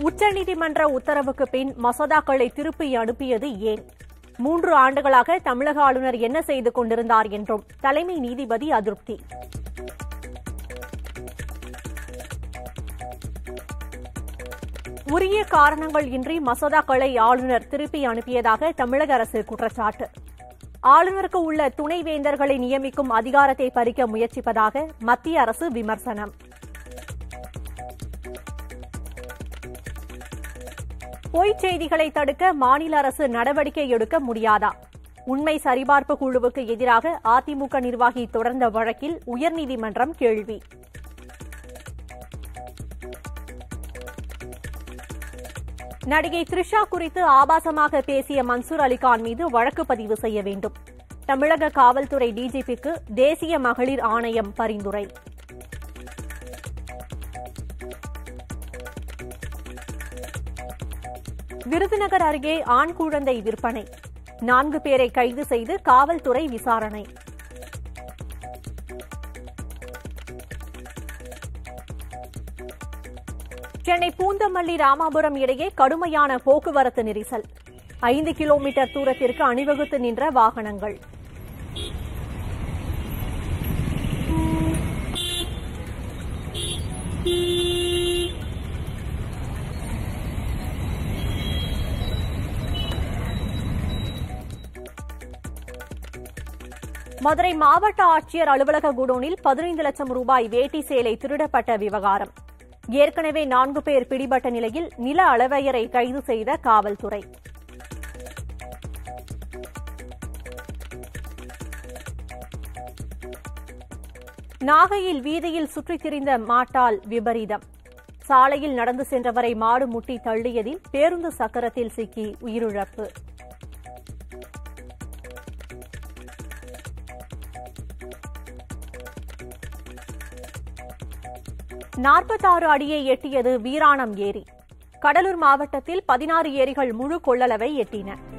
உச்சநீதிமன்ற உத்தரவுக்கு பின் மசோதாக்களை திருப்பி அனுப்பியது ஏன் மூன்று ஆண்டுகளாக தமிழக ஆளுநர் என்ன செய்து கொண்டிருந்தார் என்றும் தலைமை நீதிபதி அதிருப்தி உரிய காரணங்கள் இன்றி மசோதாக்களை ஆளுநர் திருப்பி அனுப்பியதாக தமிழக அரசு குற்றச்சாட்டு ஆளுநருக்கு உள்ள துணைவேந்தர்களை நியமிக்கும் அதிகாரத்தை பறிக்க முயற்சிப்பதாக மத்திய அரசு விமர்சனம் பொய்ச் செய்திகளை தடுக்க மாநில அரசு நடவடிக்கை எடுக்க முடியாதா உண்மை சரிபார்ப்பு குழுவுக்கு எதிராக அதிமுக நிர்வாகி தொடர்ந்த வழக்கில் உயர்நீதிமன்றம் கேள்வி நடிகை த்ரிஷா குறித்து ஆபாசமாக பேசிய மன்சூர் அலிகான் மீது வழக்கு பதிவு செய்ய வேண்டும் தமிழக காவல்துறை டிஜிபிக்கு தேசிய மகளிர் ஆணையம் பரிந்துரை விருதுநகர் அருகே ஆண் குழந்தை விற்பனை நான்கு பேரை கைது செய்து காவல்துறை விசாரணை சென்னை பூந்தமல்லி ராமாபுரம் இடையே கடுமையான போக்குவரத்து நெரிசல் ஐந்து கிலோமீட்டர் தூரத்திற்கு அணிவகுத்து நின்ற வாகனங்கள் மதுரை மாவட்ட ஆட்சியர் அலுவலக குடோனில் பதினைந்து லட்சம் ரூபாய் வேட்டி சேலை திருடப்பட்ட விவகாரம் ஏற்கனவே நான்கு பேர் பிடிபட்ட நிலையில் நில அளவையரை கைது செய்த காவல்துறை நாகையில் வீதியில் சுற்றித் திரிந்த மாட்டால் விபரீதம் சாலையில் நடந்து சென்றவரை மாடு முட்டி தள்ளியதில் பேருந்து சக்கரத்தில் சிக்கி உயிரிழப்பு நாற்பத்தாறு அடியை எட்டியது வீராணம் ஏரி கடலூர் மாவட்டத்தில் பதினாறு ஏரிகள் முழு கொள்ளளவை எட்டின